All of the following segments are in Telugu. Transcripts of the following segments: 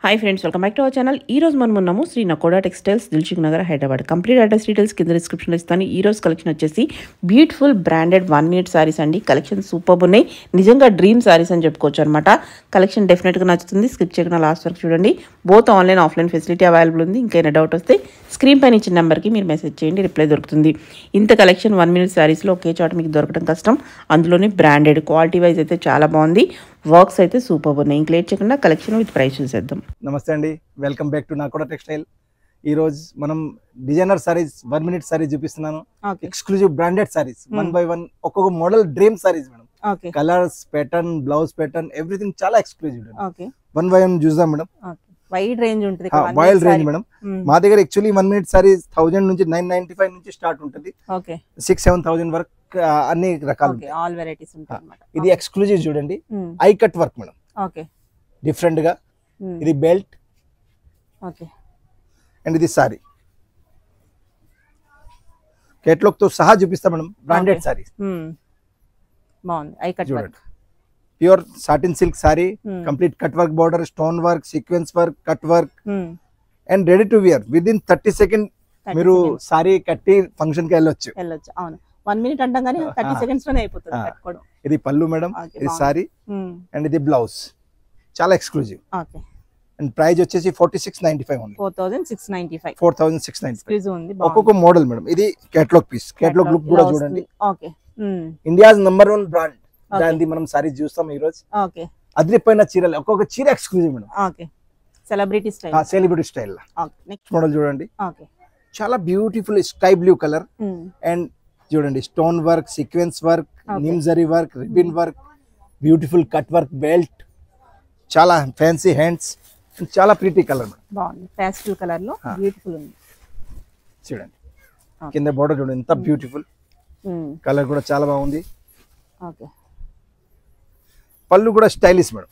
Hi friends welcome back to our channel ఈ రోజు మనం ఉన్నాము Shri Nakoda textiles Dilsukhnagar Hyderabad complete address details కింద డిస్క్రిప్షన్లో ఇస్తాను ఈ రోజు కలెక్షన్ వచ్చేసి beautiful branded one minute saris అండి కలెక్షన్ సూపర్ ఉన్నాయి నిజంగా డ్రీమ్ సారీస్ అని చెప్పుకోవచ్చు అనమాట కలెక్షన్ డెఫినెట్గా నచ్చుతుంది స్కిప్ చేయకుండా లాస్ట్ వరకు చూడండి both online offline facility available ఉంది ఇంకైనా డౌట్ వస్తే స్క్రీన్ పైన ఇచ్చిన నెంబర్కి మీరు మెసేజ్ చేయండి రిప్లై దొరుకుతుంది ఇంత కలెక్షన్ వన్ మినిట్ సారీస్లో ఒకే చోట మీకు దొరకడం కష్టం అందులోనే బ్రాండెడ్ క్వాలిటీ వైజ్ అయితే చాలా బాగుంది వర్క్స్ అయితే సూపర్ ఉన్నాయి ఇంక లేట్ చేయకుండా కలెక్షన్ విత్ ప్రైస్ చూసేద్దాం నమస్తే అండి welcome back to Nakoda textile ఈ రోజు మనం designer saris one minute saris చూపిస్తున్నాను okay exclusive branded saris Hmm. One by one ఒక్కొక్క model dream saris madam okay colours pattern blouse pattern everything చాలా exclusive okay one by one చూద్దాం మేడం ఓకే వైడ్ రేంజ్ ఉంటుంది వైల్డ్ రేంజ్ మేడం మా దగ్గర actually one minute saris thousand నుంచి నైన్ నైన్టీ ఫైవ్ నుంచి స్టార్ట్ ఉంటుంది ఓకే సిక్స్ సెవెన్ థౌసండ్ వరకు ఆ, అన్ని రకాలు ఓకే ఉంటాయి. ఆల్ వెరైటీస్ ఉంటాయి అన్నమాట ఇది ఎక్స్క్లూజివ్ చూడండి eye cut work madam okay different గా ఇది బెల్ట్ ఓకే అండ్ ఇది సారీ కేటలాగ్ తో సహా చూపిస్తా మేడం బ్రాండెడ్ Okay. సారీస్ బాగుంది ఐ కట్ చూడండి pure satin silk sari Hmm. Complete cut work border stone work sequence work cut work and ready to wear within thirty second మీరు సారీ కట్టి ఫంక్షన్ కి వెళ్ళొచ్చు వెళ్ళొచ్చు అవును వన్ మినిట్ అంటాం కానీ థర్టీ Ah. సెకండ్స్ లోనే అయిపోతుంది Ah. కట్టుకోవడం ఇది పళ్ళు మేడం Okay, ఇది బాగుంది. సారీ అండ్ ఇది బ్లౌజ్ చాలా ఎక్స్క్లూజివ్ ఓకే అండ్ ప్రైస్ వచ్చేసి ఫార్టీ సిక్స్ నైన్టీ ఫైవ్ ఉంది four thousand six ninety five four thousand six ninety five exclusive ఉంది ఒక్కొక్క మోడల్ మేడం ఇది కేటలాగ్ పీస్ కేటలాగ్ లుక్ కూడా చూడండి okay India's number one brand దాన్ని మనం సారీ చూస్తాం ఈ రోజు ఓకే అదిరిపోయిన చీరలు ఒక్కొక్క చీర exclusive madam okay celebrity style celebrity style okay next model చూడండి ఓకే చాలా beautiful sky blue colour and చూడండి stone work sequence work Okay. నిమ్జరీ work ribbon work beautiful cut work belt చాలా ఫ్యాన్సీ హ్యాండ్స్ చాలా ప్రీటీ కలర్ బాగుంది ప్యాస్టల్ కలర్ లో Ah. బ్యూటిఫుల్ ఉంది చూడండి Okay. కింద బోర్డర్ చూడండి ఎంత బ్యూటిఫుల్ కలర్ కూడా చాలా బాగుంది ఓకే పళ్ళు కూడా స్టైలిష్ మేడం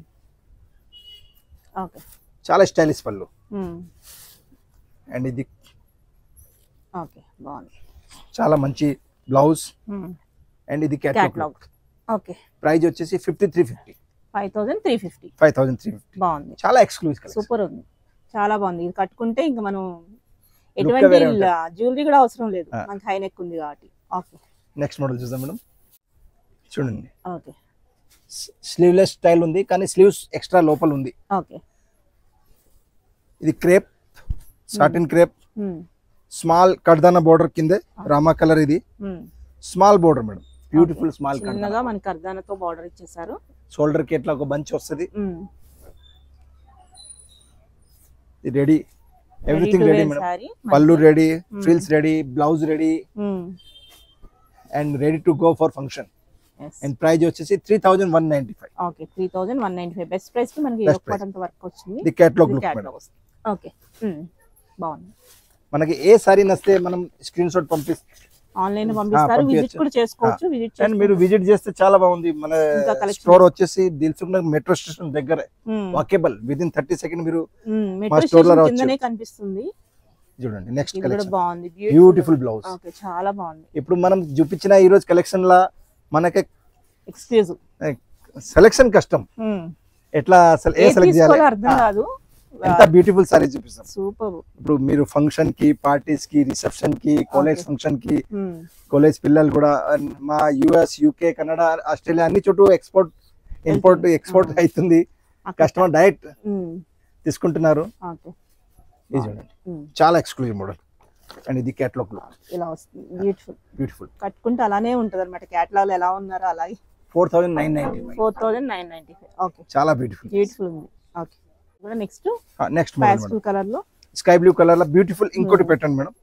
ఓకే చాలా స్టైలిష్ పళ్ళు అండ్ ఇది ఓకే బాగుంది చాలా మంచి బ్లౌజ్ అండ్ ఇది క్యాట్లాగ్ క్యాట్లాగ్ ఓకే ప్రైస్ వచ్చేసి fifty three fifty five thousand three fifty five thousand three fifty బాగుంది చాలా ఎక్స్క్లూజివ్ సూపర్ ఉంది చాలా బాగుంది ఇది కట్టుకుంటే ఇంకా మనం వేరే ఎటువంటి ఉంటుంది. జ్యువెలరీ కూడా అవసరం లేదు Ah. మనకి హై నెక్ ఉంది కాబట్టి ఓకే నెక్స్ట్ మోడల్ చూద్దాం మేడం చూడండి ఓకే స్లీవ్లెస్ స్టైల్ ఉంది కానీ స్లీవ్స్ ఎక్స్ట్రా లోపల ఉంది ఓకే ఇది క్రేప్ సాటిన్ క్రేప్ స్మాల్ కడ్దానా బోర్డర్ కిందే రామా కలర్ ఇది small border madam beautiful small చిన్నగా మనకి అర్ధానతో బార్డర్ ఇచ్చేసారు షోల్డర్ కి ఎట్లా ఒక బంచ్ వస్తుంది Mm. ఇది ready everything to ready wear madam saree, పళ్ళు మంచి- ready frills ready blouse ready Mm. And ready to go for function Yes. And price వచ్చేసి three thousand one ninety five okay three thousand one ninety five best price కి మనకి Best ఒక అంత వర్క్ వచ్చింది ఇది కేటలాగ్ ఇది లుక్ catalog మేడం వస్తుంది. Okay Mm. బాగుంది మనకి ఏ సారీ నస్తే మనం స్క్రీన్ షాట్ పంపిస్తాం ఆన్లైన్ పంపిస్తారు విజిట్ పంపించచ్చు. కూడా చేసుకోవచ్చు విజిట్ అండ్ మీరు విజిట్ చేస్తే చాలా బాగుంది మన ఇంకా collection. స్టోర్ వచ్చేసి దిల్సుఖ్ నగర్ మెట్రో స్టేషన్ దగ్గర walkable within thirty second మీరు మెట్రో store లో స్టేషన్ రావచ్చు. కిందనే కనిపిస్తుంది చూడండి నెక్స్ట్ ఇది కూడా కలెక్షన్ బాగుంది బ్యూటిఫుల్ బ్లౌజ్ ఓకే చాలా బాగుంది ఇప్పుడు మనం చూపించిన ఈ రోజు కలెక్షన్ లా మనకి ఎక్స్క్లూజివ్ సెలెక్షన్ కష్టం ఎట్లా అసలు ఏ సెలెక్ట్ చేయాలి అర్థం కాదు ఎంత బ్యూటిఫుల్ సారీ చూపిస్తాం సూపర్ ఇప్పుడు మీరు ఫంక్షన్ కి పార్టీస్ కి రిసెప్షన్ కి కాలేజ్ ఫంక్షన్ కి కాలేజ్ పిల్లలు కూడా and మా యుఎస్ యూకే కెనడా ఆస్ట్రేలియా అన్ని చోటు ఎక్స్పోర్ట్ ఇంపోర్ట్ వెళ్తుంది. ఎక్స్పోర్ట్ ఆ. అవుతుంది కస్టమర్ డైరెక్ట్ తీసుకుంటున్నారు ఓకే ఇది చూడండి చాలా ఎక్స్క్లూజివ్ మోడల్ అండ్ ఇది కేటలాగ్ ఇలా వస్తుంది బ్యూటిఫుల్ బ్యూటిఫుల్ కట్టుకుంటే అలానే ఉంటది అనమాట క్యాటలాగ్ ఎలా ఉన్నారో అలాగే four thousand nine ninety four thousand nine ninety five okay చాలా బ్యూటిఫుల్ బ్యూటిఫుల్ ఉంది ఓకే కూడా next next model madam pastel colour లో స్కై బ్లూ కలర్ లో బ్యూటిఫుల్ ఇంకోటి పెట్టండి మేడం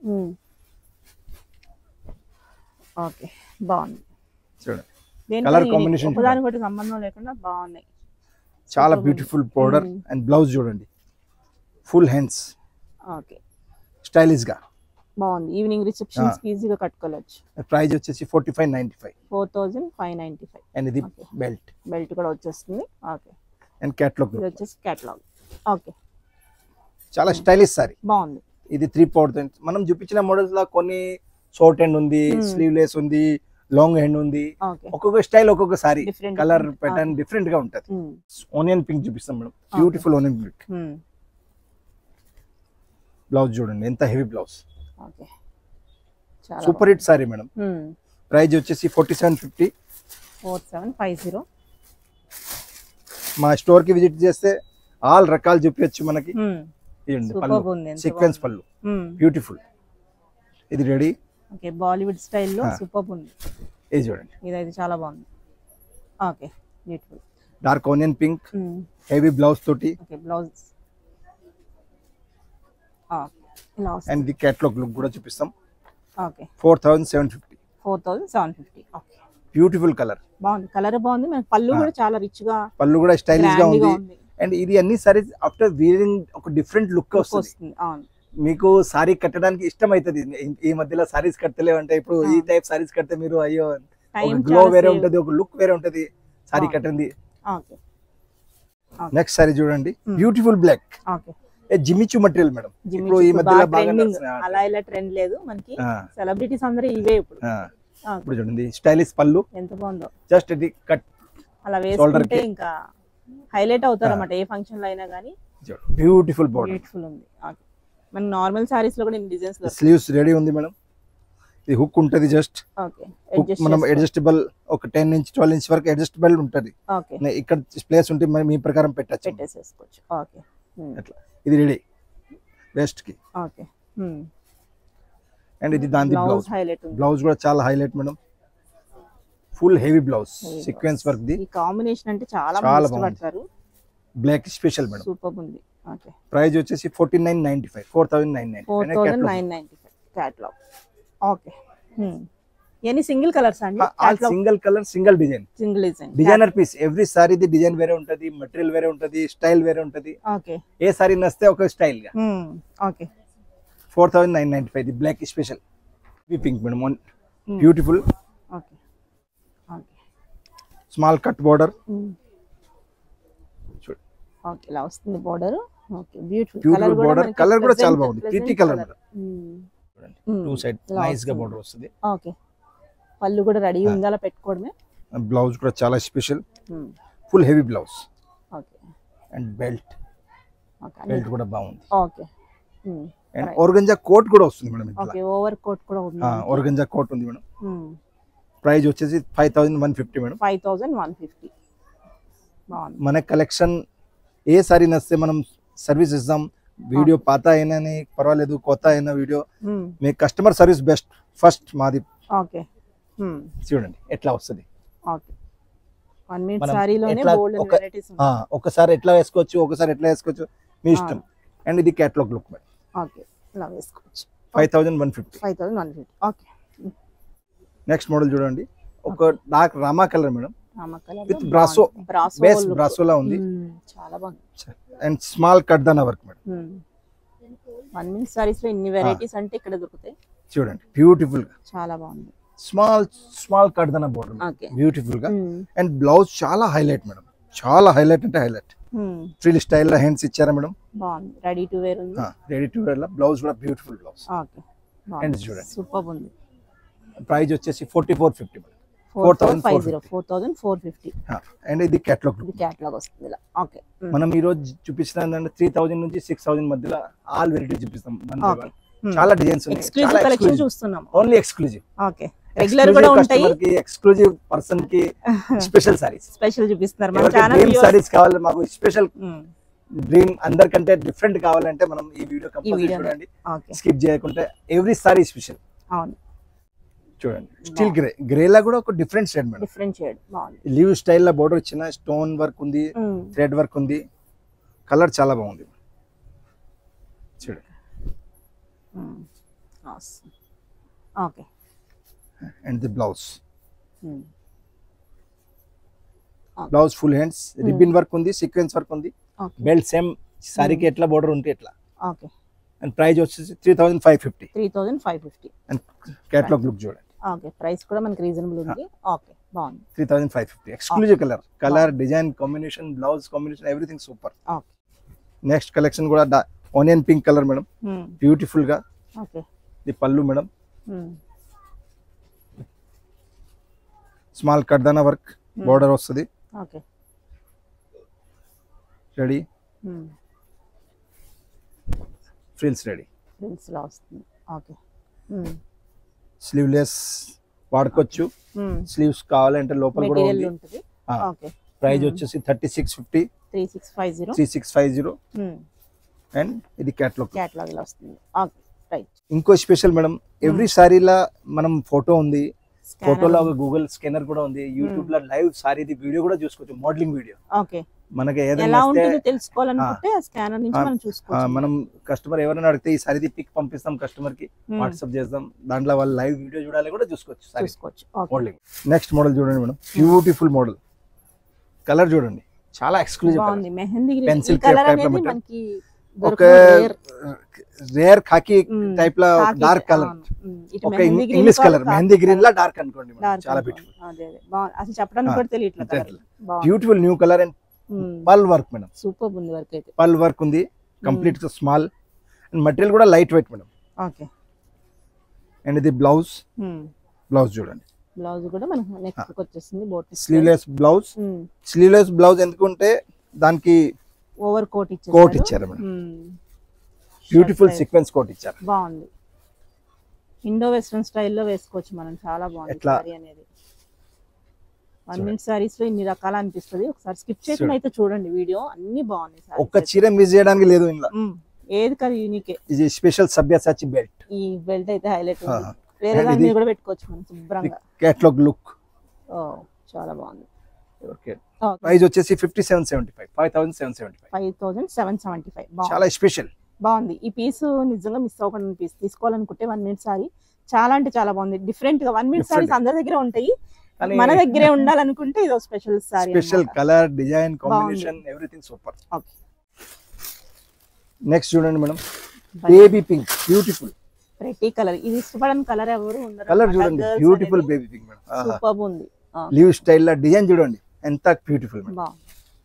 ఓకే బాగుంది చూడండి దేని Colour పని combination ఒకదానికి ఒకటి సంబంధం లేకుండా బాగున్నాయి చాలా Super beautiful powder Mm. And blouse చూడండి ఫుల్ హ్యాండ్స్ ఓకే స్టైలిష్ గా బాగుంది ఈవినింగ్ రిసెప్షన్స్ కి ఈజీగా కట్టుకోవచ్చు ప్రైస్ వచ్చేసి forty five ninety five four thousand five ninety five and ఇది Okay. బెల్ట్ బెల్ట్ కూడా వచ్చేస్తుంది ఓకే అండ్ క్యాట్లాగ్ ఇది వచ్చేసి క్యాటలాగ్ ఓకే చాలా స్టైలిష్ సారీ బాగుంది ఇది త్రీ పౌడర్ మనం చూపించిన మోడల్స్ లో కొన్ని షార్ట్ ఎండ్ ఉంది Hmm. స్లీవ్లెస్ ఉంది లాంగ్ హ్యాండ్ ఉంది ఓకే ఒక్కొక్క స్టైల్ ఒక్కొక్క sari Different, colour different. Pattern different గా ఉంటది ఉమ్, ఆనియన్ పింక్ చూపిస్తాం madam beautiful onion pink um, blouse చూడండి ఎంత హెవీ బ్లౌజ్ ఓకే చాలా super hit sari madam price వచ్చేసి forty seven fifty four seven five zero మా స్టోర్ కి విజిట్ చేస్తే ఆల్ రకాలు చూపించచ్చు మనకి ఇదండి Superb పళ్ళు ఉంది, ఎంత సీక్వెన్స్ బాగుంది. పళ్ళు బ్యూటిఫుల్ ఇది రెడీ ఓకే బాలీవుడ్ స్టైల్లో Ah. సూపర్ ఉంది ఇది చూడండి ఇదైతే చాలా బాగుంది okay beautiful dark onion pink heavy blouse తోటి ఓకే బ్లౌజ్ ఇలా వస్తుంది అండ్ ది క్యాట్లాగ్ లుక్ కూడా చూపిస్తాం okay four thousand seven fifty four thousand seven fifty okay beautiful colour బాగుంది కలర్ బాగుంది మనకి పళ్ళు కూడా చాలా రిచ్ గా పళ్ళు కూడా స్టైలిష్ గా grand గా ఉంది ఉంది అండ్ ఇది అన్ని సారీస్ ఆఫ్టర్ వీరింగ్ ఒక డిఫరెంట్ లుక్ Look వస్తుంది వస్తుంది అవును మీకు సారీ కట్టడానికి ఇష్టం అవుతుంది ఈ మధ్యలో సారీస్ కట్టలేవు అంటే ఇప్పుడు ఈ ఆ. టైప్ సారీస్ కడితే మీరు అయ్యో ఒక టైం గ్లో వేరే ఉంటది ఒక లుక్ వేరే ఉంటది సారీ ఆ. కట్టింది ఓకే నెక్స్ట్ సారీ చూడండి Hmm. Beautiful black okay Jimmy Choo material madam Jimmy ఇప్పుడు ఈ చుట్టూ మధ్యలో బాగా బాగా ట్రెండింగ్ నడుస్తున్నాయి. అలా ఇలా ట్రెండ్ లేదు మనకి ఆ, సెలబ్రిటీస్ అందరూ ఇవే ఇప్పుడు ఆ. ఆ, ఇప్పుడు చూడండి స్టైలిష్ పళ్ళు ఎంత బాగుందో జస్ట్ ఇది కట్ అలా Shoulder వేసుకుంటే కి. ఇంకా హైలైట్ అవుతారు అన్నమాట ఏ ఫంక్షన్ లో అయినా కానీ బ్యూటిఫుల్ బార్డర్ బ్యూటిఫుల్ ఉంది ఓకే మన నార్మల్ సారీస్ లో కూడా ఇన్ని డిజైన్స్ స్లీవ్స్ రెడీ ఉంది మేడం ఇది హుక్ ఉంటది జస్ట్ ఓకే హుక్ మనం అడ్జస్టబుల్ ఒక టెన్ ఇంచ్ ట్వెల్వ్ ఇంచ్ వరకు అడ్జస్టబుల్ ఉంటది ఓకే నే- ఇక్కడ ప్లేస్ ఉంటే మరి మీ ప్రకారం పెట్టచ్చు పెట్టేసేసుకోవచ్చు ఓకే అట్లా ఇది రెడీ వెస్ట్ కి ఓకే అండ్ ఇది దాని బ్లౌజ్ బ్లౌజ్ హైలైట్ ఉంది బ్లౌజ్ కూడా చాలా highlight madam full heavy blouse Heavy sequence work the ఈ కాంబినేషన్ అంటే చాలా చాలా మంది బాగుంది. ఇష్టపడతారు బ్లాక్ స్పెషల్ మేడం సూపర్ ఉంది ఓకే ప్రైస్ వచ్చేసి forty nine ninety five four thousand nine four thousand nine ninety five catalogue okay ఎన్ని సింగిల్ కలర్స్ అండి catalogue single colour single design single design designer piece every సారీది డిజైన్ వేరే ఉంటది మెటీరియల్ వేరే ఉంటది స్టైల్ వేరే ఉంటది ఓకే ఏ సారీ నస్తే ఒక స్టైల్ గా okay four thousand nine ninety five the black special pink madam beautiful okay okay small cut border చూడు ఓకే ఇలా వస్తుంది border okay beautiful beautiful border colour కూడా చాలా బాగుంది pretty colour madam two side ఇలా నైస్ గా వస్తుంది. బార్డర్ వస్తుంది ఓకే పళ్ళు కూడా రెడీ ఉంది అలా పెట్టుకోవడమే బ్లౌజ్ కూడా చాలా special full heavy blouse okay and belt okay belt కూడా బాగుంది okay and Right. Organza coat కూడా వస్తుంది మేడం ఇట్లా ఓకే ఓవర్ కోట్ కూడా ఉంది ఆర్గంజా కోట్ ఉంది మేడం ప్రైస్ వచ్చేసి five thousand one fifty madam five thousand one fifty బాగుంది మన కలెక్షన్ ఏ సారీ నస్తే మనం సర్వీస్ ఇస్తాం వీడియో పాత అయినా పర్వాలేదు కొత్త అయినా వీడియో మీ కస్టమర్ సర్వీస్ బెస్ట్ ఫస్ట్ మాది ఓకే చూడండి ఎట్లా వస్తుంది ఓకే వన్ మినిట్ మనం సారీలోనే ఎట్లా బోల్డ్ ఒక- వెరైటీస్ ఆ, ఒకసారి ఎట్లా వేసుకోవచ్చు ఒకసారి ఎట్లా వేసుకోవచ్చు మీ ఇష్టం అండ్ ఇది క్యాటలాగ్ లుక్ మేడం ఓకే ఇలా వేసుకోవచ్చు five thousand one fifty five thousand one fifty okay next model చూడండి ఒక dark Rama colour madam Rama colour With brasso. Brasso base బ్రాసోలా ఉంది చాలా బాగుంది అండ్ స్మాల్ కట్ దానా work madam one minute saris లో ఇన్ని వెరైటీస్ అంటే ఇక్కడ దొరుకుతాయి చూడండి బ్యూటిఫుల్ గా చాలా బాగుంది స్మాల్ స్మాల్ కట్ దానా బోర్డర్ ఓకే బ్యూటిఫుల్ గా అండ్ బ్లౌజ్ చాలా హైలైట్ మేడం చాలా హైలైట్ అంటే హైలైట్ ఫ్రీల్ స్టైల్ హ్యాండ్స్ ఇచ్చారా మేడం బాగుంది రెడీ టు వేర్ ఉంది రెడీ టు వేర్ బ్లౌజ్ కూడా బ్యూటిఫుల్ బ్లౌజ్ ఓకే Hands చూడండి. సూపర్ ఉంది ప్రైస్ వచ్చేసి forty four fifty madam four thousand 4,450. Five zero four thousand four fifty and ఇది క్యాటలాగ్ ఇది క్యాట్లాగ్ వస్తుంది ఇలా ఓకే మనం ఈ రోజు చూపించిన ఏంటంటే త్రీ థౌసండ్ నుంచి సిక్స్ థౌసండ్ మధ్యలో ఆల్ వెరైటీ చూపిస్తాం one by Okay. one. చాలా డిజైన్స్ ఎక్స్క్లూజివ్ కలెక్షన్ చూస్తున్నాం ఓన్లీ ఎక్స్క్లూజివ్ ఓకే రెగ్యులర్ కూడా ఉంటాయి కి ఎక్స్క్లూజివ్ పర్సన్ కి స్పెషల్ సారీస్ స్పెషల్ చూపిస్తున్నారు మన ఛానల్ డ్రీమ్ సారీస్ కావాలి మాకు స్పెషల్ డ్రీమ్ అందరికంటే డిఫరెంట్ కావాలంటే మనం ఈ వీడియో ఈ కంపల్సరీ వీడియో చూడండి ఓకే స్కిప్ చేయకుండా ఎవ్రీ సారీ స్పెషల్ అవును చూడండి స్టిల్ గ్రే గ్రేలా కూడా ఒక different shade madam different shade బాగుంది లీవ్ స్టైల్ లో బోర్డర్ ఇచ్చిన స్టోన్ వర్క్ ఉంది థ్రెడ్ వర్క్ ఉంది కలర్ చాలా బాగుంది చూడండి okay and the blouse blouse full hands ribbon work ఉంది సీక్వెన్స్ వర్క్ ఉంది ఓకే బెల్ట్ సేమ్ సారీకి ఎట్లా బోర్డర్ ఉంటే ఎట్లా ఓకే అండ్ ప్రైస్ వచ్చేసి three thousand five fifty three thousand five fifty and catalogue look చూడండి ఓకే ప్రైస్ కూడా మనకి రీజనబుల్ ఉంది ఓకే బాగుంది three thousand five fifty exclusive colour colour design combination blouse combination everything super okay next collection కూడా onion pink colour madam beautiful గా ఓకే ఇది పళ్ళు మేడం స్మాల్ కడ్దానా వర్క్ బోర్డర్ వస్తుంది okay ready frills ready prince లా వస్తుంది ఓకే స్లీవ్లెస్ వాడుకోవచ్చు స్లీవ్స్ కావాలంటే లోపల కూడా మెటీరియల్ ఉంది ఉంటుంది ఆ. Okay price Hmm. వచ్చేసి thirty six fifty three six five zero three six five zero and ఇది క్యాట్లాగ్ క్యాట్లాగ్ ఇలా వస్తుంది ఓకే రైట్ ఇంకో స్పెషల్ మేడం ఎవ్రీ సారీలా మనం ఫోటో ఉంది ఫోటోలో గూగుల్ స్కానర్ కూడా ఉంది యూట్యూబ్ లో లైవ్ సారీది వీడియో కూడా చూసుకోవచ్చు మోడలింగ్ వీడియో ఓకే మనకి ఎలా ఏదైనా వస్తే ఉంటుందో తెలుసుకోవాలనుకుంటే ఆ స్కానర్ నుంచి ఆ, మనం ఆ, చూసుకోవచ్చు మనం కస్టమర్ ఎవరైనా అడిగితే ఈ సారీది పిక్ పంపిస్తాం కస్టమర్ కి Hmm. వాట్సాప్ చేస్తాం దాంట్లో వాళ్ళు లైవ్ వీడియో చూడాలి కూడా చూసుకోవచ్చు సారీ చూసుకోవచ్చు ఓకే మోడలింగ్ నెక్స్ట్ మోడల్ చూడండి మేడం బ్యూటిఫుల్ మోడల్ కలర్ చూడండి చాలా ఎక్స్క్లూజివ్ బాగుంది మెహందీ Pencil ఈ కలర్ crepe type లో అనేది ఉంటుంది. మనకి ఒక దొరకదు, rare. Rare khaki Hmm. Type లో ఖాకీ డార్క్ కలర్ అవును. Hmm. ఇటు ఒక మెహందీ green ఇంగ్లీష్ కాదు, colour khaki mehndi green colour. లా డార్క్ అనుకోండి మేడం Dark చాలా అనుకోండి. బ్యూటిఫుల్ అదే అదే బాగుంది అసలు చెప్పడానికి ఆ, కూడా తెలియట్లేదు తెలియట్లేదు. బాగుంది బ్యూటిఫుల్ న్యూ కలర్ అండ్ పల్ వర్క్ మేడం సూపర్ ఉంది వర్క్ అయితే పల్ వర్క్ ఉంది కంప్లీట్ స్మాల్ అండ్ మెటీరియల్ కూడా light weight madam okay and ఇది బ్లౌజ్ బ్లౌజ్ చూడండి బ్లౌజ్ కూడా మనకు నెక్స్ట్ వచ్చేసింది boat sleeveless blouse sleeveless blouse ఎందుకుంటే దానికి ఓవర్ కోట్ ఇచ్చారు కోట్ ఇచ్చారు మేడం బ్యూటిఫుల్ సీక్వెన్స్ కోట్ ఇచ్చారు బాగుంది ఇండో వెస్ట్రన్ స్టైల్లో వేసుకోవచ్చు మనం చాలా బాగుంది ఎట్లా? సారీ అనేది వన్ మినిట్ సారీస్ లో ఇన్ని రకాలు అనిపిస్తుంది ఒకసారి స్కిప్ చేయకుండా అయితే చూడండి వీడియో అన్ని బాగున్నాయి sarees ఒక్క అయితే. చీర మిస్ చేయడానికి లేదు ఇంట్లో మ్మ్. ఏది కాదు యూనికే ఇది స్పెషల్ సభ్యసాచి బెల్ట్ ఈ బెల్ట్ అయితే హైలైట్ ఆ. వేరే And దాని ఇది- మీద కూడా పెట్టుకోవచ్చు మనం శుభ్రంగా కేటలాగ్ లుక్ ఓ చాలా బాగుంది ఓకే ప్రైస్ వచ్చేసి fifty seven seventy five five thousand seven seventy five five thousand seven seventy five బాగుంది చాలా స్పెషల్ బాగుంది ఈ పీస్ నిజంగా మిస్ అవ్వకుండా పీస్ తీసుకోవాలనుకుంటే వన్ మినిట్ సారీ చాలా అంటే చాలా బాగుంది డిఫరెంట్ గా వన్ మినిట్ Different. సారీస్ అందరి దగ్గర ఉంటాయి కానీ మన దగ్గరే ఉండాలనుకుంటే ఇదో special sari special colour design combination everything super okay next చూడండి మేడం బేబీ పింక్ బ్యూటిఫుల్ ప్రతి కలర్ ఇది ఇష్టపడని కలర్ ఎవరు ఉండరు కలర్ చూడండి beautiful baby pink madam super ఉంది ఆ, లీవ్ స్టైల్ లా డిజైన్ చూడండి ఎంత బ్యూటిఫుల్ మేడం బాగుంది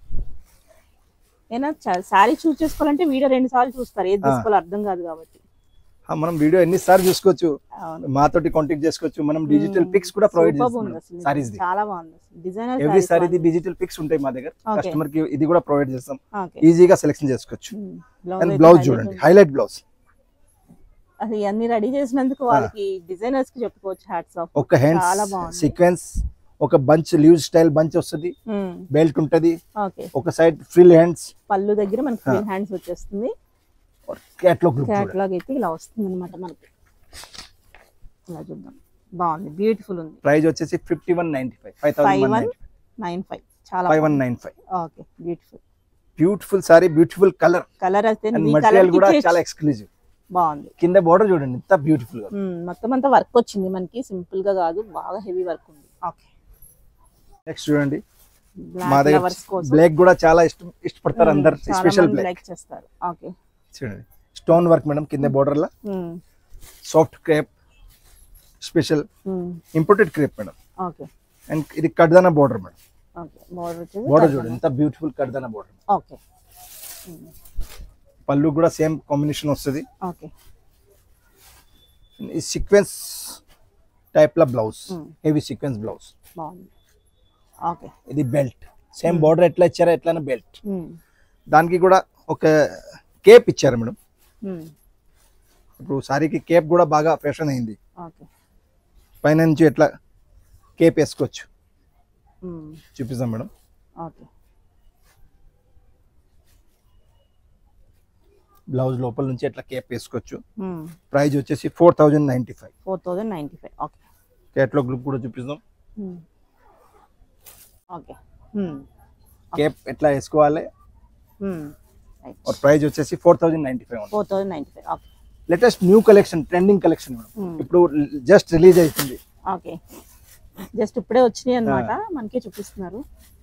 ఏనా సారీ చూస్ చేసుకోవాలంటే వీడియో రెండు సార్లు చూస్తారు ఏది ఆ. తీసుకోవాలో అర్థం కాదు కాబట్టి ఆ, మనం వీడియో ఎన్నిసార్లు చూసుకోవచ్చు అవును మాతోటి కాంటాక్ట్ చేసుకోవచ్చు మనం డిజిటల్ పిక్స్ కూడా ప్రొవైడ్ Superb ఉంది చేస్తాం అసలు. సారీస్ ది చాలా బాగుంది డిజైనర్ ఎవ్రీ సారీది డిజిటల్ పిక్స్ ఉంటాయి మా దగ్గర Okay. కస్టమర్ కి ఇది కూడా ప్రొవైడ్ చేస్తాం ఓకే ఈజీగా సెలెక్షన్ చేసుకోవచ్చు అండ్ అయితే బ్లౌజ్ highlight చూడండి ఉంది. హైలైట్ బ్లౌజ్ అసలు ఇవన్నీ రెడీ చేసినందుకు వాళ్ళకి డిజైనర్స్ కి చెప్పుకోవచ్చు హ్యాట్స్ ఆఫ్ ఒక హ్యాండ్స్ చాలా బాగుంది. సీక్వెన్స్ ఒక బంచ్ లీవ్ స్టైల్ బంచ్ వస్తుంది బెల్ట్ ఉంటది ఓకే ఒక సైడ్ ఫ్రిల్ హ్యాండ్స్ పళ్ళు దగ్గర మనకి ఫ్రీ హ్యాండ్స్ వచ్చేస్తుంది క్యాట్లాగ్ లుక్ చూడండి క్యాట్లాగ్ అయితే ఇలా వస్తుంది అనమాట మనకి ఇలా చూద్దాం బాగుంది బ్యూటిఫుల్ ఉంది ప్రైస్ వచ్చేసి fifty one ninety five five five thousand one nine five చాలా five one nine five okay beautiful beautiful sari beautiful colour colour అయితే అండ్ ఈ మటీరియల్ కలర్ కూడా చాలా ఎక్స్క్లూజివ్ బాగుంది కింద బోర్డర్ చూడండి ఎంత బ్యూటిఫుల్ గా ఉమ్, మొత్తం అంతా వర్క్ వచ్చింది మనకి సింపుల్ గా కాదు బాగా హెవీ వర్క్ ఉంది ఓకే నెక్స్ట్ చూడండి మా బ్లాక్ దగ్గర ఫ్లవర్స్ కోసం బ్లాక్ కూడా చాలా ఇష్టం ఇష్టపడతారు ఉమ్, అందరు చాలా స్పెషల్ మంది బ్లాక్ లైక్ చేస్తారు ఓకే చూడండి స్టోన్ వర్క్ మేడం కింద బోర్డర్ లా um, soft crepe special um, imported crepe madam okay and ఇది కడ్దానా బోర్డర్ మేడం ఓకే బోర్డర్ వచ్చేసి బోర్డర్ కడ్దానా. చూడండి ఎంత బ్యూటిఫుల్ కడ్దానా బోర్డర్ ఓకే ఉమ్, పళ్ళు కూడా సేమ్ కాంబినేషన్ వస్తుంది ఓకే ఈ సీక్వెన్స్ టైప్ లా blouse um, heavy sequence blouse బాగుంది ఓకే ఇది బెల్ట్ సేమ్ బోర్డర్ ఎట్లా ఇచ్చారో ఎట్లానే బెల్ట్ ఉమ్, దానికి కూడా ఒక కేప్ ఇచ్చారు మేడం ఉమ్, ఇప్పుడు సారీకి కేప్ కూడా బాగా ఫ్యాషన్ అయింది ఓకే పైన నుంచి ఎట్లా కేప్ వేసుకోవచ్చు ఉమ్, చూపిస్తాం మేడం ఓకే బ్లౌజ్ లోపల నుంచి ఎట్లా కేప్ వేసుకోవచ్చు ఉమ్, ప్రైస్ వచ్చేసి four thousand ninety five four thousand ninety five okay కేట్లో గ్రూప్ కూడా చూపిస్తాం ఉమ్, ఓకే ఉమ్, కేప్ ఎట్లా వేసుకోవాలి ఉమ్, రైట్ और ప్రైస్ వచ్చేసి four thousand ninety five four thousand ninety five okay latest new collection trending collection madam um, ఇప్పుడు జస్ట్ రిలీజ్ అవుతుంది ఓకే జస్ట్ ఇప్పుడే వచ్చినాయి అన్నమాట మనకే చూపిస్తున్నారు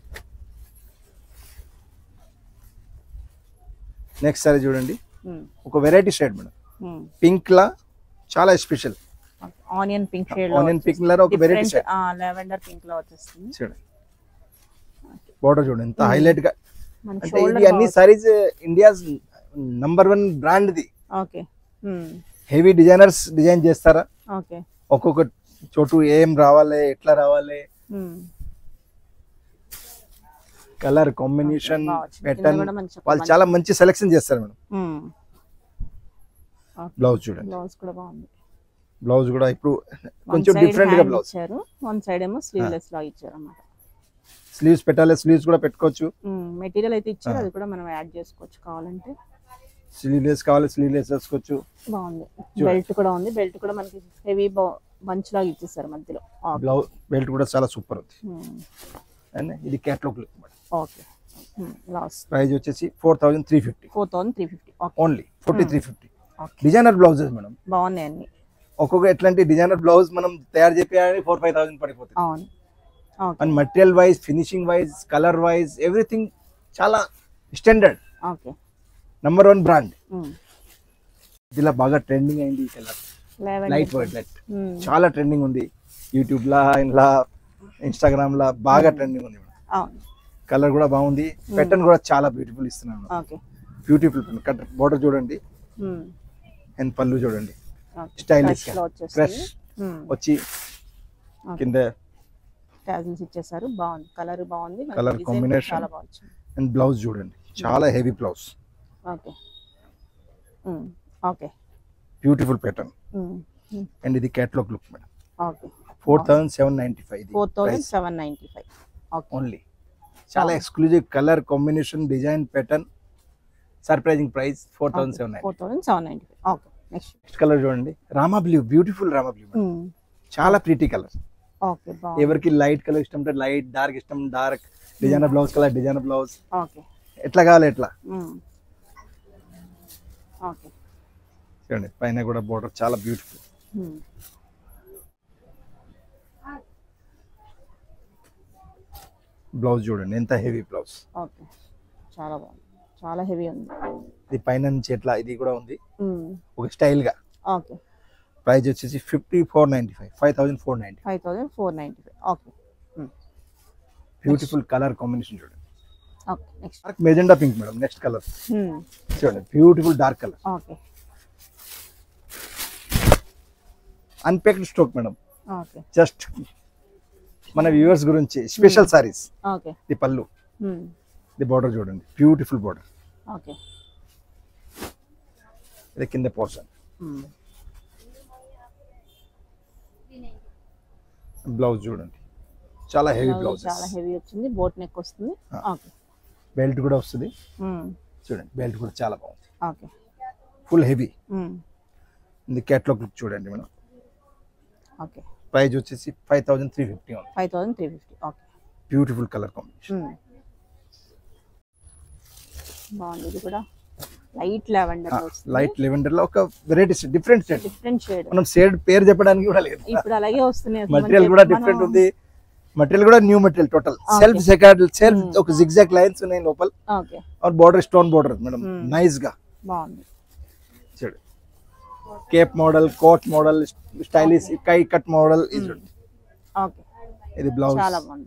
నెక్స్ట్ సారీ చూడండి ఉమ్, ఒక variety shade madam um, pink లా చాలా special okay. Onion pink shade onion pink లా ఒక వెరైటీ షేడ్ లావెండర్ పింక్ లో వచ్చేస్తుంది చూడండి బోర్డర్ చూడండి ఎంత హైలైట్ గా మనకి అంటే ఇది షోల్డర్ అన్ని saris India's number one brand ది okay um, heavy designers design చేస్తారా ఓకే ఒక్కొక్క చోటు ఏం రావాలి ఎట్లా రావాలి కలర్ కాంబినేషన్ బాగా వచ్చింది. కింద ప్యాటర్న్ కూడా మంచి ఒక వాళ్ళు చాలా మంచి సెలెక్షన్ చేస్తారు మేడం మ్మ్. బ్లౌజ్ చూడండి బ్లౌజ్ కూడా బాగుంది బ్లౌజ్ కూడా ఇప్పుడు One కొంచెం side డిఫరెంట్ గా hand బ్లౌజ్ ఇచ్చారు వన్ సైడ్ ఏమో స్లీవ్లెస్ లా ఇచ్చారు అన్నమాట స్లీవ్స్ పెట్టాలి స్లీవ్స్ కూడా పెట్టుకోవచ్చు మెటీరియల్ అయితే ఇచ్చారు ఆ. అది కూడా మనం యాడ్ చేసుకోవచ్చు కావాలంటే స్లీవ్లెస్ కావాలి స్లీవ్లెస్ వేసుకోవచ్చు బాగుంది చూడండి. బెల్ట్ కూడా ఉంది బెల్ట్ కూడా మనకి హెవీ బంచ్ లాగా ఇచ్చేసారు మధ్యలో బ్లౌజ్ బెల్ట్ కూడా చాలా సూపర్ ఉంది అండ్ ఇది క్యాట్లాగ్ ఓకే లాస్ ప్రైస్ వచ్చేసి four thousand three fifty four thousand three fifty okay only forty three fifty okay designer blouses madam బాగున్నాయి అన్ని ఒక్కొక్క ఎట్లాంటి డిజైనర్ బ్లౌజ్ మనం తయారు చేయాలని ఫోర్ ఫైవ్ థౌసండ్ పడిపోతుంది అవును okay and material wise finishing wise colour wise everything చాలా standard okay number one brand ఇలా బాగా ట్రెండింగ్ అయింది ఈ కలర్ లెవెన్ లైట్ వైట్ చాలా ట్రెండింగ్ ఉంది యూట్యూబ్ లా ఇంట్లో ఇన్స్టాగ్రామ్ లా బాగా ట్రెండింగ్ ఉంది అవును కలర్ కూడా బాగుంది ప్యాటర్న్ కూడా చాలా బ్యూటిఫుల్ ఇస్తున్నాను ఓకే బ్యూటిఫుల్ కట్ బోర్డర్ చూడండి అండ్ పళ్ళు చూడండి స్టైలిష్ లో వచ్చేసి ఫ్రెష్ వచ్చి కింద టాజిల్స్ ఇచ్చేసారు బాగుంది కలర్ బాగుంది మనకి Colour design combination. చాలా బాగుంది అండ్ బ్లౌజ్ చూడండి చాలా heavy blouse okay okay beautiful pattern and ఇది catalogue look madam okay four thousand seven ninety five four thousand seven ninety five okay only చాలా exclusive colour combination design pattern surprising price four thousand seven nine four thousand seven ninety five okay next next colour చూడండి Rama blue beautiful Rama blue చాలా ప్రీటీ కలర్ ఓకే బాగుంది ఎవరికి లైట్ కలర్ ఇష్టం అంటే లైట్ డార్క్ ఇష్టం dark designer blouse colour designer blouse okay ఎట్లా కావాలి ఎట్లా ఓకే చూడండి పైన కూడా బోర్డర్ చాలా బ్యూటిఫుల్ బ్లౌజ్ చూడండి ఎంత హెవీ బ్లౌజ్ ఓకే చాలా బాగుంది చాలా హెవీ ఉంది ఇది పైన నుంచి ఎట్లా ఇది కూడా ఉంది ఒక స్టైల్ గా ఓకే ప్రైస్ వచ్చేసి fifty four ninety five five thousand four ninety five thousand four ninety five okay beautiful colour combination చూడండి okay next dark magenta pink madam next colour చూడండి beautiful dark colour okay unpacked stock madam okay just మన వ్యూవర్స్ గురించి స్పెషల్ సారీస్ ఓకే ఇది పళ్ళు ఇది బార్డర్ చూడండి బ్యూటిఫుల్ బార్డర్ ఓకే ఇది కింద పోర్షన్ బ్లౌజ్ చూడండి చాలా హెవీ బ్లౌజ్ చాలా హెవీ వచ్చింది బోట్ నెక్ వస్తుంది Ah. ఓకే బెల్ట్ కూడా వస్తుంది చూడండి బెల్ట్ కూడా చాలా బాగుంది ఓకే ఫుల్ హెవీ ఇది క్యాట్లాగ్ లుక్ చూడండి మేడం ఓకే ప్రైస్ వచ్చేసి ఫైవ్ థౌసండ్ త్రీ ఫిఫ్టీ ఉంది five thousand three fifty okay beautiful colour combination బాగుంది ఇది కూడా లైట్ లెవెండర్ వస్తుంది లైట్ లెవెండర్ లో ఒక varieties different shade different shade మనం షేడ్ పేరు చెప్పడానికి కూడా లేదు ఇప్పుడు అలాగే వస్తున్నాయి అసలు మటీరియల్ మనకి కూడా మనం- డిఫరెంట్ ఉంది మటీరియల్ కూడా new material total Okay. Self సెకార్డ్ సెల్ఫ్ Hmm. ఒక జిగ్జాక్ లైన్స్ ఉన్నాయి లోపల ఓకే और border stone border madam Hmm. Nice గా బాగుంది చూడు cape model coat model stylish కై కట్ మోడల్ ఇది చూడండి ఓకే ఇది బ్లౌజ్ చాలా బాగుంది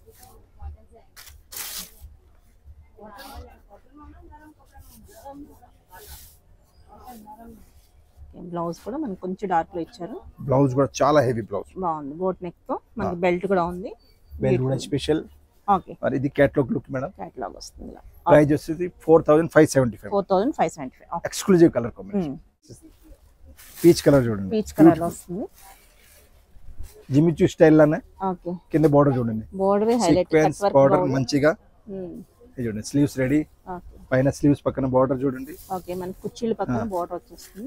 బ్లౌజ్ కూడా మనకి కొంచెం డార్క్ లో ఇచ్చారు బ్లౌజ్ కూడా చాలా హెవీ బ్లౌజ్ బాగుంది బోట్ నెక్ తో మనకి బెల్ట్ కూడా ఉంది బెల్ట్ కూడా స్పెషల్ ఓకే మరి ఇది క్యాట్లాగ్ లుక్ మేడం క్యాటలాగ్ వస్తుంది ఇలా ప్రైస్ వచ్చేసి four thousand five seventy five four thousand five seventy five exclusive colour combination peach colour చూడండి పీచ్ కలర్ లో వస్తుంది జిమిచూ స్టైల్ లోనే ఓకే కింద బోర్డర్ చూడండి బోర్డర్ హైలైట్ సీక్వెన్స్ బార్డర్ మంచిగా ఇది చూడండి స్లీవ్స్ రెడీ ఓకే పైన స్లీవ్స్ పక్కన బార్డర్ చూడండి ఓకే మనకి కుర్చీల పక్కన బోర్డర్ వచ్చేస్తుంది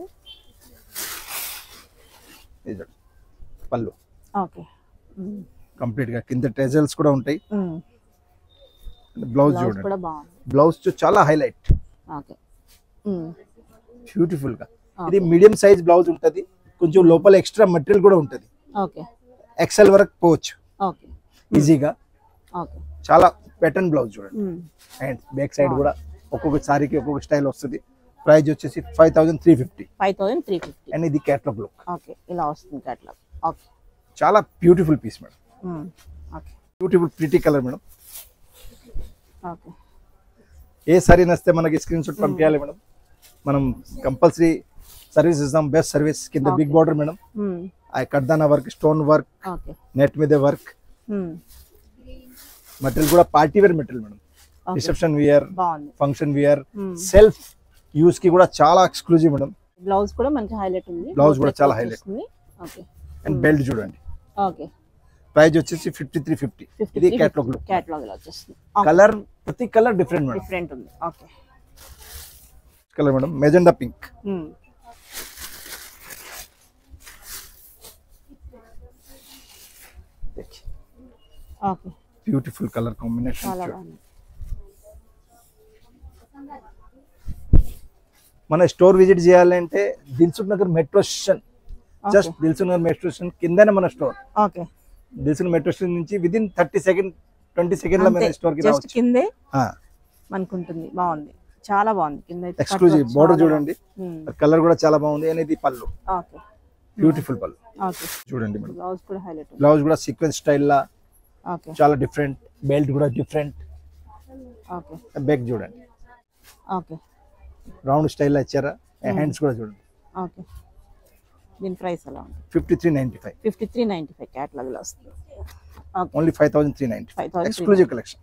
ఇది చూడండి పళ్ళు ఓకే కంప్లీట్ గా కింద టెజల్స్ కూడా ఉంటాయి బ్లౌజ్ బ్లౌజ్ చూడండి కూడా బాగుంది బ్లౌజ్ చాలా హైలైట్ ఓకే బ్యూటిఫుల్ గా ఇది మీడియం సైజ్ బ్లౌజ్ ఉంటది కొంచెం లోపల ఎక్స్ట్రా మెటీరియల్ కూడా ఉంటది ఓకే ఎక్సెల్ వరకు పోవచ్చు ఓకే ఈజీగా ఓకే చాలా ప్యాటర్న్ బ్లౌజ్ చూడండి అండ్ బ్యాక్ సైడ్ కూడా ఒక్కొక్క సారీకి ఒక్కొక్క స్టైల్ వస్తుంది ప్రైస్ వచ్చేసి five thousand three fifty five thousand three fifty and ఇది క్యాట్లాగ్ లుక్ ఓకే ఇలా వస్తుంది క్యాటలాగ్ ఓకే చాలా beautiful piece madam okay beautiful pretty colour madam okay ఏ సారీ నస్తే మనకి స్క్రీన్ షాట్ పంపించాలి మేడం మనం కంపల్సరీ సర్వీస్ ఇస్తాం బెస్ట్ సర్వీస్ కింద బిగ్ బార్డర్ మేడం ఆ కడ్దానా work stone work okay net మీద వర్క్ మెటీరియల్ కూడా party wear material madam Okay. Reception wear బాగుంది function wear Hmm. Self use కి కూడా చాలా ఎక్స్క్లూజివ్ మేడం బ్లౌజ్ కూడా మంచి హైలైట్ ఉంది Blouse కూడా చాలా highlight. ఓకే అండ్ బెల్ట్ చూడండి ఓకే ప్రైస్ వచ్చేసి ఫిఫ్టీ త్రీ ఫిఫ్టీ ఇది క్యాట్లాగ్ లుక్ క్యాటలాగ్ ఇలా వచ్చేస్తుంది కలర్ ప్రతి కలర్ డిఫరెంట్ మేడం డిఫరెంట్ ఉంది okay colour madam magenta pink okay beautiful colour combination చాలా బాగుంది మన స్టోర్ విజిట్ చేయాలంటే Dilsukhnagar metro station just Dilsukhnagar metro station కిందనే మన store okay Dilsukh metro station నుంచి within thirty second twenty second లో మన స్టోర్ కి జస్ట్ రావచ్చు కిందే మనకుంటుంది బాగుంది చాలా బాగుంది కింద అయితే ఎక్స్క్లూజివ్ cutwork బోర్డర్ చాలా చూడండి బాగుంది. కలర్ కూడా చాలా బాగుంది అనేది pallu okay beautiful pallu okay చూడండి మేడం బ్లౌజ్ కూడా హైలైట్ ఉంది బ్లౌజ్ కూడా సీక్వెన్స్ స్టైల్ లా ఓకే చాలా డిఫరెంట్ బెల్ట్ కూడా డిఫరెంట్ ఓకే బ్యాక్ చూడండి ఓకే రౌండ్ స్టైల్ లా ఇచ్చారా హ్యాండ్స్ కూడా చూడండి ఓకే దీని ప్రైస్ ఎలా ఉంది fifty three ninety five fifty three ninety five క్యాటలాగ్లో వస్తుంది okay only five thousand three ninety five 5,395. Exclusive collection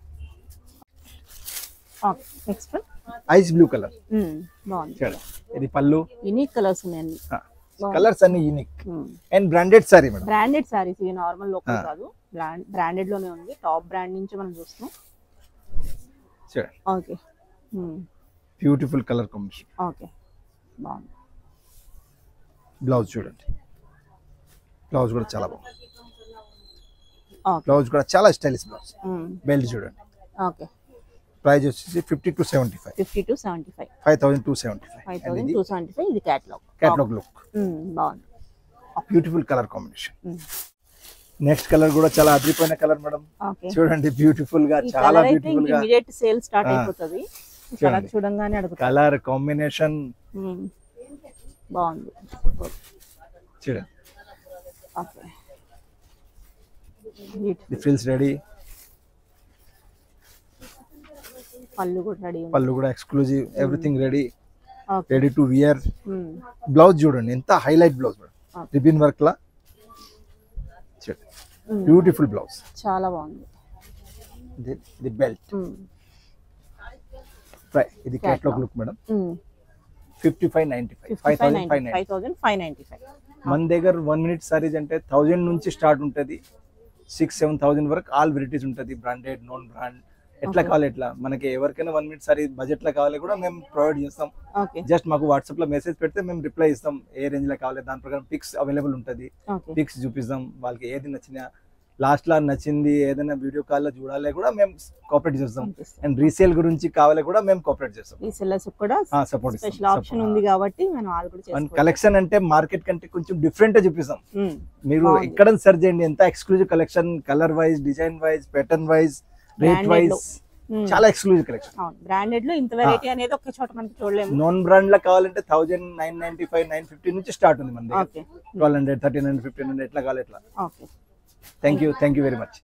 okay next ice blue colour బాగుంది చూడండి ఇది పళ్ళు యూనిక్ కలర్స్ ఉన్నాయండి కలర్స్ అన్ని unique and branded sari madam branded saris ఇవి నార్మల్ లోకల్ Ah. కాదు బ్రాండ్ బ్రాండెడ్ లోనే ఉంది టాప్ బ్రాండ్ నుంచి మనం చూస్తున్నాం చూడండి okay beautiful colour combination okay బాగుంది బ్లౌజ్ చూడండి బ్లౌజ్ కూడా చాలా బాగుంది ఓకే బ్లౌజ్ కూడా చాలా స్టైలిష్ బ్లౌజ్ బెల్ట్ చూడండి ఓకే ప్రైస్ వచ్చేసి fifty two seventy five fifty two seventy five five thousand two seventy five five thousand ఇది టూ సెవెంటీ ఫైవ్ ఇది క్యాటలాగ్ క్యాటలాగ్ లుక్ బాగుంది beautiful colour combination Mm. Next colour కూడా చాలా అదిరిపోయిన కలర్ మేడం ఓకే చూడండి బ్యూటిఫుల్ గా ఈ చాలా కలర్ అయితే బ్యూటిఫుల్ గా ఇమీడియట్ సేల్ స్టార్ట్ Ah. అయిపోతుంది ఈ కలర్ చూడండి. చూడంగానే అడుగుతా కలర్ కాంబినేషన్ బాగుంది చూడండి okay beautiful the fills ready pallu కూడా రెడీ ఉంది పళ్ళు కూడా exclusive everything ready okay ready to wear blouse చూడండి ఎంత highlight blouse madam Okay. Ribbon work లా చూడండి బ్యూటిఫుల్ బ్లౌజ్ చాలా బాగుంది ది బెల్ట్ ఇది catalogue look madam fifty five ninety five fifty five five thousand five ninety five thousand five ninety five మన దగ్గర వన్ మినిట్ సారీస్ అంటే థౌజండ్ నుంచి స్టార్ట్ ఉంటుంది సిక్స్ సెవెన్ థౌసండ్ వరకు ఆల్ వెరైటీస్ ఉంటుంది బ్రాండెడ్ నాన్ బ్రాండ్ ఎట్లా Okay. కావాలి ఎట్లా మనకి ఎవరికైనా వన్ మినిట్ సారీ బడ్జెట్ లో కావాలి కూడా మేము ప్రొవైడ్ చేస్తాం ఓకే జస్ట్ మాకు వాట్సాప్ లో మెసేజ్ పెడితే మేము రిప్లై ఇస్తాం ఏ రేంజ్ లో కావాలి దాని ప్రకారం పిక్స్ అవైలబుల్ ఉంటుంది ఓకే పిక్స్ చూపిస్తాం వాళ్ళకి ఏది నచ్చినా లాస్ట్ లో నచ్చింది ఏదైనా వీడియో కాల్ లో చూడాలి కూడా మేము కోఆపరేట్ చేస్తాం అండ్ రీసేల్ గురించి కావాలి కూడా మేము కోఆపరేట్ చేస్తాం ఈ సెల్లర్స్ కూడా సపోర్ట్ స్పెషల్ ఆప్షన్ ఉంది కాబట్టి మనం వాళ్ళు కూడా అండ్ చేసుకోవచ్చు కలెక్షన్ అంటే మార్కెట్ కంటే కొంచెం డిఫరెంట్ చూపిస్తాం ఉమ్, మీరు బాగుంది. ఎక్కడ సెర్చ్ చేయండి ఎంత exclusive collection colour wise design wise pattern wise rate Branded wise లో. ఉమ్, చాలా ఎక్స్క్లూజివ్ కలెక్షన్ అవును బ్రాండెడ్ లో ఇంత వెరైటీ అనేది ఒక చోట మనకి చూడలేము నాన్ బ్రాండ్ లో కావాలంటే thousand nine ninety five nine fifty నుంచి స్టార్ట్ ఉంది మన దగ్గర okay twelve hundred thirteen hundred fifteen hundred ఎట్లా కావాలి ఎట్లా okay thank you thank you very much